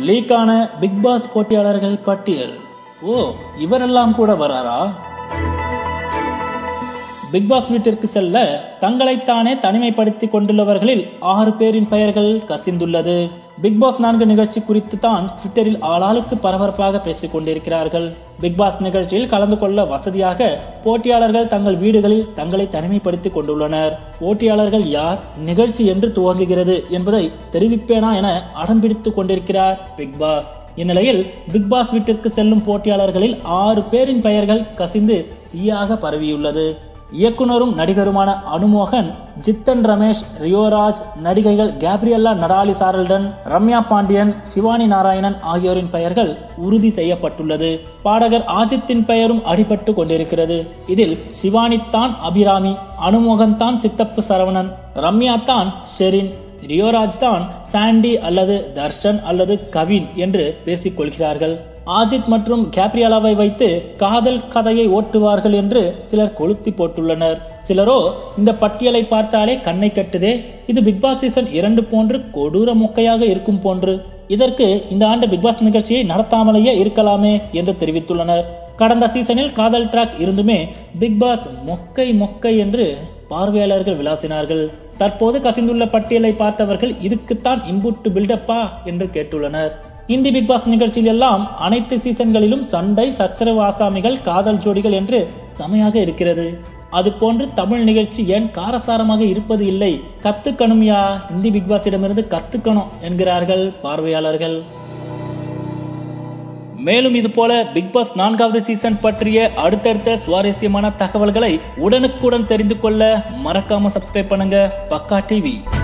லீக்கான big pass போட்டியாளர்கள் பட்டியல் ஓ இவரெல்லாம் கூட வராரா பிக் பாஸ் வீட்டிற்கு செல்ல தங்களைத்தானே தனிமைப்படுத்திக் கொண்டுள்ளவர்களில் ஆறு பேரின் பெயர்கள் கசிந்துள்ளது பிக் பாஸ் நான்கு நிகழ்ச்சி குறித்து தான் ட்விட்டரில் ஆளாளுக்கு பரபரப்பாக பேசிக் கொண்டிருக்கிறார்கள் பிக் பாஸ் நிகழ்ச்சியில் கலந்து கொள்ள வசதியாக போட்டியாளர்கள் தங்கள் வீடுகளில் தங்களை தனிமைப்படுத்திக் கொண்டுள்ளனர் போட்டியாளர்கள் யார் நிகழ்ச்சி என்று துவங்குகிறது என்பதை தெரிவிப்பேனா என அடம்பிடித்துக் கொண்டிருக்கிறார் பிக் பாஸ் இந்நிலையில் பிக் பாஸ் வீட்டிற்கு செல்லும் போட்டியாளர்களில் ஆறு பேரின் பெயர்கள் கசிந்து தீயாக பரவியுள்ளது இயக்குனரும் நடிகருமான அனுமோகன் ஜித்தன் ரமேஷ் ரியோராஜ் நடிகைகள் Gabriella Natalie Charlton Ramya Pandian Shivani Narayanan ஆகியோரின் பெயர்கள் உறுதி செய்யப்பட்டுள்ளது பாடகர் ஆஜித்தின் பெயரும் அடிபட்டு கொண்டிருக்கிறது இதில் சிவானி தான் அபிராமி அனுமோகன் தான் சித்தப்பு சரவணன் ரம்யா தான் ஷெரின் ரியோராஜ் தான் சாண்டி அல்லது தர்ஷன் அல்லது கவின் என்று பேசிக் கொள்கிறார்கள் ஆஜித் மற்றும் கேப்ரியாலாவை வைத்து காதல் கதையை ஓட்டுவார்கள் என்று சிலர் கொளுத்தி போட்டுள்ளனர் சிலரோ இந்த பட்டியலை பார்த்தாலே கண்ணை கட்டுதே இது பிக் பாஸ் சீசன் இரண்டு போன்று கொடூர மொக்கையாக இருக்கும் போன்று இதற்கு இந்த ஆண்டு பிக் பாஸ் நிகழ்ச்சியை நடத்தாமலேயே இருக்கலாமே என்று தெரிவித்துள்ளனர் கடந்த சீசனில் காதல் ட்ராக் இருந்துமே பிக் பாஸ் மொக்கை மொக்கை என்று பார்வையாளர்கள் விளாசினார்கள் தற்போது கசிந்துள்ள பட்டியலை பார்த்தவர்கள் இதுக்குத்தான் இம்புட்டு பில்டப்பா என்று கேட்டுள்ளனர் இந்தி பிக் பாஸ் நிகழ்ச்சியில் எல்லாம் அனைத்து சீசன்களிலும் சண்டை சச்சரவு ஆசாமிகள் காதல் ஜோடிகள் என்று செமையாக இருக்கிறது அது போன்று தமிழ் நிகழ்ச்சி ஏன் காரசாரமாக இருப்பது இல்லை கத்துக்கணும்யா இந்தி பிக் பாஸிடமிருந்து கத்துக்கணும் என்கிறார்கள் பார்வையாளர்கள் மேலும் இது போல பிக் பாஸ் நான்காவது சீசன் பற்றிய அடுத்தடுத்த சுவாரஸ்யமான தகவல்களை உடனுக்குடன் தெரிந்து கொள்ள மறக்காம சப்ஸ்கிரைப் பண்ணுங்க பக்கா டிவி